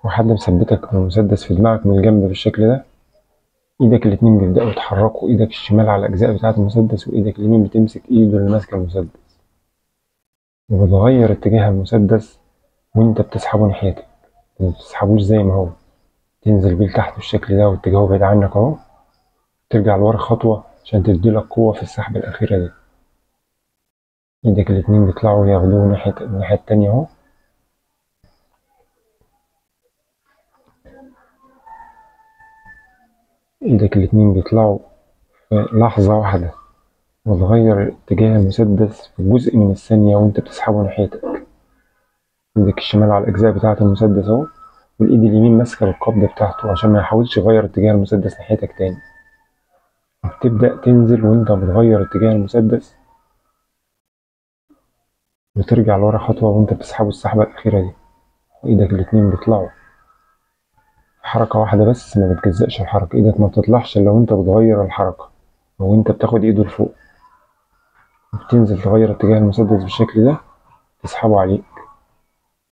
وحد مثبتك المسدس في دماغك من الجنب بالشكل ده ايدك الاتنين بيبدأوا يتحركوا ايدك الشمال على الأجزاء بتاعة المسدس وايدك اليمين بتمسك ايده اللي ماسكة المسدس وبتغير اتجاه المسدس وانت بتسحبه ناحيتك متسحبوش زي ما هو تنزل بيه لتحت بالشكل ده واتجاهه بعيد عنك اهو ترجع لورا خطوة عشان تديلك قوة في السحبة الأخيرة دي ايدك الاتنين بيطلعوا ياخدوه ناحية الناحية التانية اهو ايدك الاتنين بيطلعوا في لحظة واحدة وتغير اتجاه المسدس في جزء من الثانية وانت بتسحبه ناحيتك ايدك الشمال على الأجزاء بتاعة المسدس اهو والإيد اليمين ماسكة بالقبضة بتاعته عشان ما يحاولش يغير اتجاه المسدس ناحيتك تاني وبتبدأ تنزل وانت بتغير اتجاه المسدس وترجع لورا خطوة وانت بتسحبه السحبة الأخيرة دي وإيدك الاتنين بيطلعوا حركة واحدة بس ما بتجزأش الحركة ايدك ما بتطلعش إلا وانت بتغير الحركة أو انت بتاخد ايده لفوق وبتنزل تغير اتجاه المسدس بالشكل ده تسحبه عليه